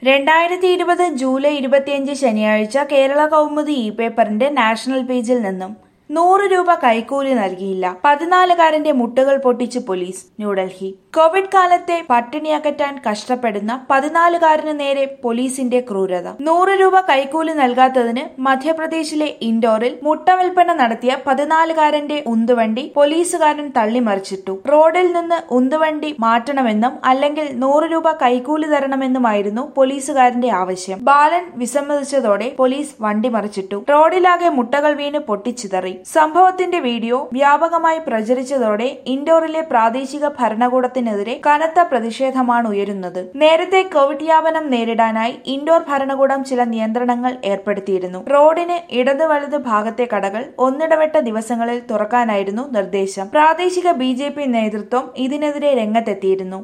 രണ്ടായിരത്തി ഇരുപത് ജൂലൈ ഇരുപത്തിയഞ്ച് ശനിയാഴ്ച കേരള കൗമുദി ഇ പേപ്പറിന്റെ നാഷണൽ പേജിൽ നിന്നും നൂറ് രൂപ കൈക്കൂലി നൽകിയില്ല പതിനാലുകാരന്റെ മുട്ടുകൾ പൊട്ടിച്ച് പോലീസ് ന്യൂഡൽഹി കോവിഡ് കാലത്തെ പട്ടിണി അകറ്റാൻ കഷ്ടപ്പെടുന്ന പതിനാലുകാരന് നേരെ പോലീസിന്റെ ക്രൂരത നൂറ് രൂപ കൈക്കൂലി നൽകാത്തതിന് മധ്യപ്രദേശിലെ ഇൻഡോറിൽ മുട്ട വിൽപ്പന നടത്തിയ പതിനാലുകാരന്റെ ഉന്തുവണ്ടി പോലീസുകാരൻ തള്ളിമറിച്ചിട്ടു റോഡിൽ നിന്ന് ഉന്തുവണ്ടി മാറ്റണമെന്നും അല്ലെങ്കിൽ നൂറ് രൂപ കൈക്കൂലി തരണമെന്നുമായിരുന്നു പോലീസുകാരന്റെ ആവശ്യം ബാലൻ വിസമ്മതിച്ചതോടെ പോലീസ് വണ്ടി മറിച്ചിട്ടു റോഡിലാകെ മുട്ടകൾ വീണ് പൊട്ടിച്ചിതറി സംഭവത്തിന്റെ വീഡിയോ വ്യാപകമായി പ്രചരിച്ചതോടെ ഇൻഡോറിലെ പ്രാദേശിക ഭരണകൂടത്തിനെതിരെ കനത്ത പ്രതിഷേധമാണ് ഉയരുന്നത് നേരത്തെ കോവിഡ് വ്യാപനം നേരിടാനായി ഇൻഡോർ ഭരണകൂടം ചില നിയന്ത്രണങ്ങൾ ഏർപ്പെടുത്തിയിരുന്നു റോഡിന് ഇടത് വലത് ഭാഗത്തെ കടകൾ ഒന്നിടവിട്ട ദിവസങ്ങളിൽ തുറക്കാനായിരുന്നു നിർദ്ദേശം പ്രാദേശിക ബി നേതൃത്വം ഇതിനെതിരെ രംഗത്തെത്തിയിരുന്നു